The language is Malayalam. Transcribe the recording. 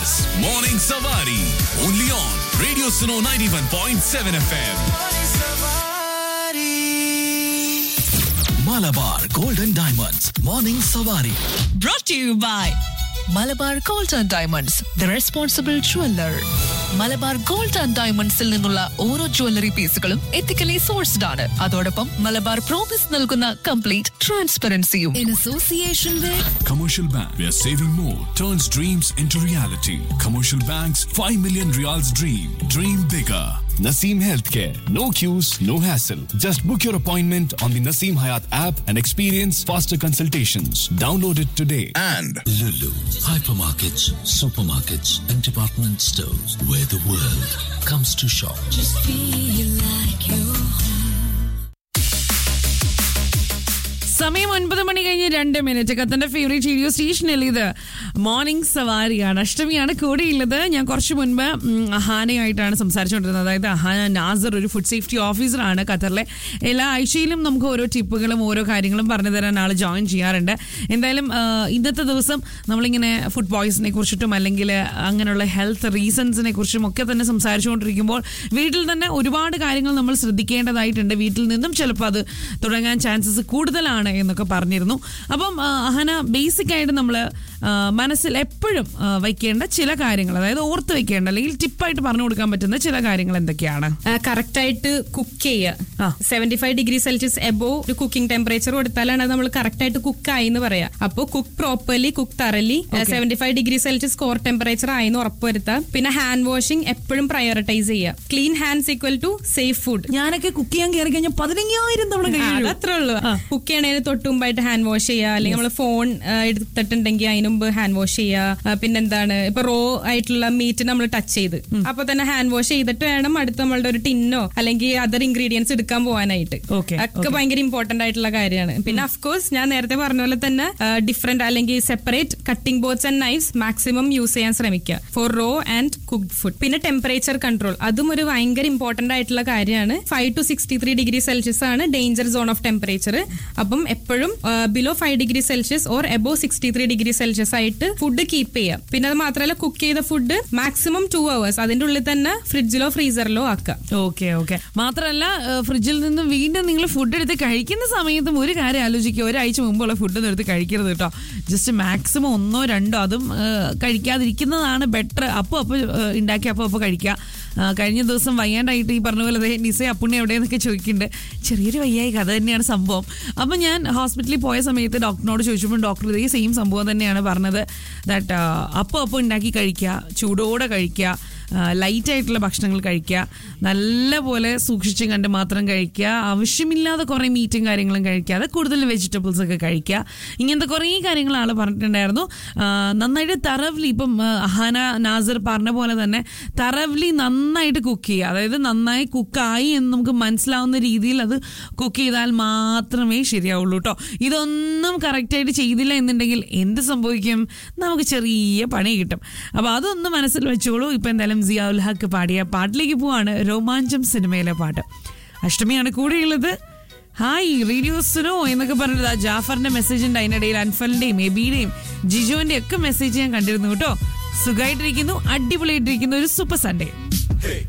is Morning Savari. Only on Radio Suno 91.7 FM. Malabar Golden Diamonds. Morning Savari. brought to you by Malabar gold and diamonds the responsible jeweller Malabar gold and ഡയമണ്ട്സിൽ നിന്നുള്ള ഓരോ ജ്വല്ലറി പീസുകളും എത്തിക്കലി സോഴ്സ്ഡ് ആണ് അതോടൊപ്പം മലബാർ പ്രോമിസ് നൽകുന്ന കംപ്ലീറ്റ് ട്രാൻസ്പെറൻസിയും in association with Commercial Bank, where saving more turns dreams into reality. Commercial Bank's 5 million reals dream. Dream bigger. Naseem Healthcare. No queues, no hassle. Just book your appointment on the Naseem Hayat app and experience faster consultations. Download it today. and Lulu, hypermarkets, supermarkets, and department stores where the world comes to shop. സമയം ഒൻപത് മണി കഴിഞ്ഞ് രണ്ട് മിനിറ്റ് കത്തന്റെ ഫേവറേറ്റ് റേഡിയോ സ്റ്റേഷനിൽ ഇത് മോർണിംഗ് സവാരിയാണ് അഷ്ടമിയാണ് കൂടെയുള്ളത് ഞാൻ കുറച്ച് മുൻപ് ഉം, അഹാനയായിട്ടാണ് സംസാരിച്ചുകൊണ്ടിരുന്നത് അതായത് അഹാന നാസർ ഒരു ഫുഡ് സേഫ്റ്റി ഓഫീസറാണ് ഖത്തറിലെ എല്ലാ ആഴ്ചയിലും നമുക്ക് ഓരോ ടിപ്പുകളും ഓരോ കാര്യങ്ങളും പറഞ്ഞു തരാൻ ആൾ ജോയിൻ ചെയ്യാറുണ്ട് എന്തായാലും ആ, ഇന്നത്തെ ദിവസം നമ്മളിങ്ങനെ ഫുഡ് പോയ്സണിനെ കുറിച്ചിട്ടും അല്ലെങ്കിൽ അങ്ങനെയുള്ള ഹെൽത്ത് റീസൺസിനെ കുറിച്ചും ഒക്കെ തന്നെ സംസാരിച്ചുകൊണ്ടിരിക്കുമ്പോൾ വീട്ടിൽ തന്നെ ഒരുപാട് കാര്യങ്ങൾ നമ്മൾ ശ്രദ്ധിക്കേണ്ടതായിട്ടുണ്ട് വീട്ടിൽ നിന്നും ചിലപ്പോൾ അത് തുടങ്ങാൻ ചാൻസസ് കൂടുതലാണ് എന്നൊക്കെ പറഞ്ഞിരുന്നു അപ്പം ആ, അഹന ബേസിക് ആയിട്ട് നമ്മൾ മനസ്സിൽ എപ്പോഴും ആ, വയ്ക്കേണ്ട ചില കാര്യങ്ങൾ അതായത് ഓർത്ത് വെക്കേണ്ട അല്ലെങ്കിൽ ടിപ്പായിട്ട് പറഞ്ഞു കൊടുക്കാൻ പറ്റുന്ന ചില കാര്യങ്ങൾ എന്തൊക്കെയാണ് കറക്റ്റ് ആയിട്ട് കുക്ക് ആ. ചെയ്യുക seventy five degree Celsius above ഒരു കുക്കിംഗ് ടെമ്പറേച്ചർ കൊടുത്താലാണ് അത് നമ്മൾ കറക്റ്റ് ആയിട്ട് കുക്ക് ആയി എന്ന് പറയാം അപ്പോൾ cook properly cook thoroughly seventy five degree Celsius core temperature ആയി എന്ന് ഉറപ്പുവരുത്താം പിന്നെ ഹാൻഡ് വാഷിംഗ് എപ്പോഴും പ്രയോറിറ്റൈസ് ചെയ്യുക clean hands equal to safe food ഞാനൊക്കെ കുക്ക് ചെയ്യാൻ കയറി കഴിഞ്ഞാൽ പതിനയ്യായിരം തവണ കഴിയും അതത്രേ ഉള്ളൂ കുക്ക് ചെയ്യണതിന് തൊട്ട് മുമ്പായിട്ട് ഹാൻഡ് വാഷ് ചെയ്യുക അല്ലെങ്കിൽ നമ്മൾ ഫോൺ എടുത്തിട്ടുണ്ടെങ്കിൽ അതിന് മുമ്പ് ഹാൻഡ് വാഷ് ചെയ്യുക ആ, പിന്നെന്താണ് ഇപ്പൊ റോ ആയിട്ടുള്ള മീറ്റ് നമ്മൾ ടച്ച് ചെയ്ത് അപ്പൊ തന്നെ ഹാൻഡ് വാഷ് ചെയ്തിട്ട് വേണം അടുത്ത നമ്മളുടെ ഒരു ടിന്നോ അല്ലെങ്കിൽ അതർ ഇൻഗ്രീഡിയൻസ് എടുക്കാൻ പോകാനായിട്ട് Okay, ഒക്കെ ഭയങ്കര ഇമ്പോർട്ടന്റ് ആയിട്ടുള്ള കാര്യമാണ് പിന്നെ അഫ്കോഴ്സ് ഞാൻ നേരത്തെ പറഞ്ഞ പോലെ തന്നെ ഡിഫറെന്റ് അല്ലെങ്കിൽ separate cutting boards and knives maximum use ചെയ്യാൻ ശ്രമിക്കുക for raw and cooked food പിന്നെ ടെമ്പറേച്ചർ കൺട്രോൾ അതും ഒരു ഭയങ്കര ഇമ്പോർട്ടന്റ് ആയിട്ടുള്ള കാര്യമാണ് five to sixty three degree Celsius ആണ് ഡേഞ്ചർ സോൺ ഓഫ് ടെമ്പറേച്ചർ അപ്പം എപ്പോഴും below five degree Celsius or above sixty three degree Celsius ആയിട്ട് ഫുഡ് കീപ്പ് ചെയ്യാം പിന്നെ അത് മാത്രമല്ല കുക്ക് ചെയ്ത ഫുഡ് മാക്സിമം ടു അവേഴ്സ് അതിന്റെ ഉള്ളിൽ തന്നെ ഫ്രിഡ്ജിലോ ഫ്രീസറിലോ ആക്കുക ഓക്കെ ഓക്കെ മാത്രമല്ല ഏഹ്, ഫ്രിഡ്ജിൽ നിന്ന് വീണ്ടും നിങ്ങൾ ഫുഡ് എടുത്ത് കഴിക്കുന്ന സമയത്തും ഒരു കാര്യം ആലോചിക്കുക ഒരാഴ്ച മുമ്പുള്ള ഫുഡൊന്നും എടുത്ത് കഴിക്കരുത് കേട്ടോ ജസ്റ്റ് മാക്സിമം ഒന്നോ രണ്ടോ അതും ഏഹ്, കഴിക്കാതിരിക്കുന്നതാണ് ബെറ്റർ അപ്പോൾ അപ്പോൾ ഏഹ്, ഉണ്ടാക്കി അപ്പോൾ അപ്പോൾ കഴിക്കുക ആ, കഴിഞ്ഞ ദിവസം വയ്യാണ്ടായിട്ട് ഈ പറഞ്ഞ പോലെ ദേ നിസ അപ്പുണ്ണി എവിടെയെന്നൊക്കെ ചോദിക്കുന്നുണ്ട് ചെറിയൊരു വയ്യായി കഥ തന്നെയാണ് സംഭവം അപ്പം ഞാൻ ഹോസ്പിറ്റലിൽ പോയ സമയത്ത് ഡോക്ടറിനോട് ചോദിച്ചപ്പോൾ ഡോക്ടർ ഇതേ സെയിം സംഭവം തന്നെയാണ് പറഞ്ഞത് ദാറ്റ് അപ്പോൾ അപ്പോൾ ഉണ്ടാക്കി കഴിക്കുക ചൂടോടെ കഴിക്കുക ലൈറ്റ് ആയിട്ടുള്ള ഭക്ഷണങ്ങൾ കഴിക്കുക നല്ലപോലെ സൂക്ഷിച്ചും കണ്ട് മാത്രം കഴിക്കുക ആവശ്യമില്ലാതെ കുറേ മീറ്റും കാര്യങ്ങളും കഴിക്കാതെ കൂടുതൽ വെജിറ്റബിൾസ് ഒക്കെ കഴിക്കുക ഇങ്ങനത്തെ കുറേ കാര്യങ്ങൾ ആൾ പറഞ്ഞിട്ടുണ്ടായിരുന്നു ആ, നന്നായിട്ട് തറവ്ലി ഇപ്പം ആ, അഹാന നാസർ പറഞ്ഞ പോലെ തന്നെ തറവ്ലി നന്നായിട്ട് കുക്ക് ചെയ്യുക അതായത് നന്നായി കുക്കായി എന്ന് നമുക്ക് മനസ്സിലാവുന്ന രീതിയിൽ അത് കുക്ക് ചെയ്താൽ മാത്രമേ ശരിയാവുള്ളൂ കേട്ടോ ഇതൊന്നും കറക്റ്റായിട്ട് ചെയ്തില്ല എന്നുണ്ടെങ്കിൽ എന്ത് സംഭവിക്കും നമുക്ക് ചെറിയ പണി കിട്ടും അപ്പോൾ അതൊന്ന് മനസ്സിൽ വെച്ചോളൂ ഇപ്പം എന്തായാലും സിയാഉൽ ഹക്ക് പാടിയ പാട്ടിലേക്ക് പോവാണ് രോമാഞ്ചം സിനിമയിലെ പാട്ട് അഷ്ടമിയാണ് കൂടെയുള്ളത് ഹായ് റേഡിയോ സുനോ എന്നൊക്കെ പറഞ്ഞത് ആ ജാഫറിന്റെ മെസ്സേജ് ഉണ്ട് അതിനിടയിൽ അൻഫലിന്റെയും എബിയുടെയും ജിജോന്റെയും ഒക്കെ മെസ്സേജ് ഞാൻ കണ്ടിരുന്നു കേട്ടോ സുഖമായിട്ടിരിക്കുന്നു അടിപൊളിയായിട്ടിരിക്കുന്നു ഒരു സൂപ്പർ സൺഡേ